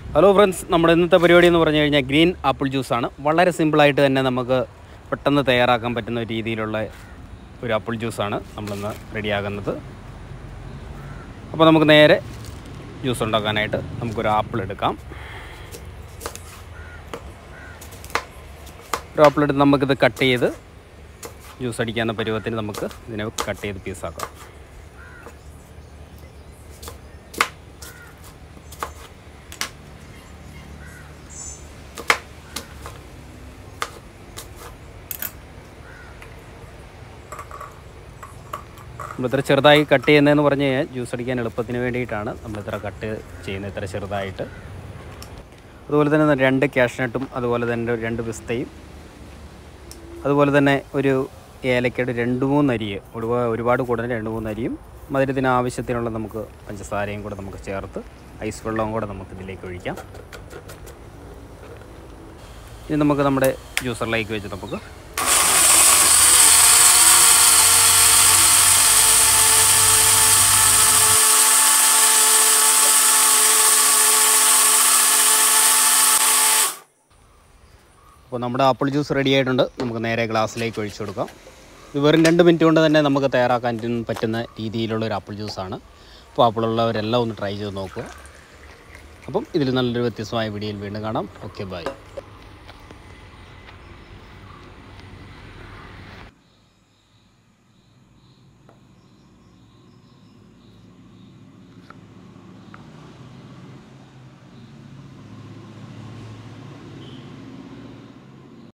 hello friends നമ്മുടെ ഇന്നത്തെ പരിപാടി എന്ന് പറഞ്ഞു കഴിഞ്ഞാൽ ഗ്രീൻ ആപ്പിൾ ജ്യൂസാണ് വളരെ സിമ്പിളായിട്ട് തന്നെ നമുക്ക് പെട്ടെന്ന് തയ്യാറാക്കാൻ പറ്റുന്ന രീതിയിലുള്ള ഒരു ആപ്പിൾ ജ്യൂസാണ് നമ്മളിന്ന് റെഡിയാകുന്നത് അപ്പോൾ നമുക്ക് നേരെ ജ്യൂസ് ഉണ്ടാക്കാനായിട്ട് നമുക്കൊരു ആപ്പിൾ എടുക്കാം ഒരു ആപ്പിൾ എടുത്ത് നമുക്കിത് കട്ട് ചെയ്ത് ജ്യൂസ് അടിക്കാവുന്ന പരുവത്തിന് നമുക്ക് ഇതിനെ കട്ട് ചെയ്ത് പീസാക്കാം നമ്മളിത്ര ചെറുതായി കട്ട് ചെയ്യുന്നതെന്ന് പറഞ്ഞു കഴിഞ്ഞാൽ ജ്യൂസ് അടിക്കാൻ എളുപ്പത്തിന് വേണ്ടിയിട്ടാണ് നമ്മളിത്ര കട്ട് ചെയ്യുന്നത് ഇത്ര ചെറുതായിട്ട് അതുപോലെ തന്നെ രണ്ട് ക്യാഷ്നട്ടും അതുപോലെ തന്നെ രണ്ട് പിസ്തയും അതുപോലെ തന്നെ ഒരു ഏലക്കയുടെ രണ്ട് മൂന്ന് അരിയ് ഒരുപാട് ഒരുപാട് കൂടുതൽ രണ്ട് മൂന്ന് അരിയും മധുരത്തിന് ആവശ്യത്തിനുള്ള നമുക്ക് പഞ്ചസാരയും കൂടെ നമുക്ക് ചേർത്ത് ഐസ് വെള്ളവും കൂടെ നമുക്ക് ഇതിലേക്ക് ഒഴിക്കാം ഇനി നമുക്ക് നമ്മുടെ ജ്യൂസറിലേക്ക് വെച്ച് നമുക്ക് അപ്പോൾ നമ്മുടെ ആപ്പിൾ ജ്യൂസ് റെഡി ആയിട്ടുണ്ട് നമുക്ക് നേരെ ഗ്ലാസ്സിലേക്ക് ഒഴിച്ചു കൊടുക്കാം ഇത് വെറും രണ്ട് മിനിറ്റ് കൊണ്ട് തന്നെ നമുക്ക് തയ്യാറാക്കാൻ പറ്റുന്ന രീതിയിലുള്ള ഒരു ആപ്പിൾ ജ്യൂസാണ് അപ്പോൾ ആപ്പിളുള്ളവരെല്ലാം ഒന്ന് ട്രൈ ചെയ്ത് നോക്കുക അപ്പം ഇതിൽ നല്ലൊരു വ്യത്യസ്തമായ വീഡിയോയിൽ വീണ്ടും കാണാം ഓക്കെ ബൈ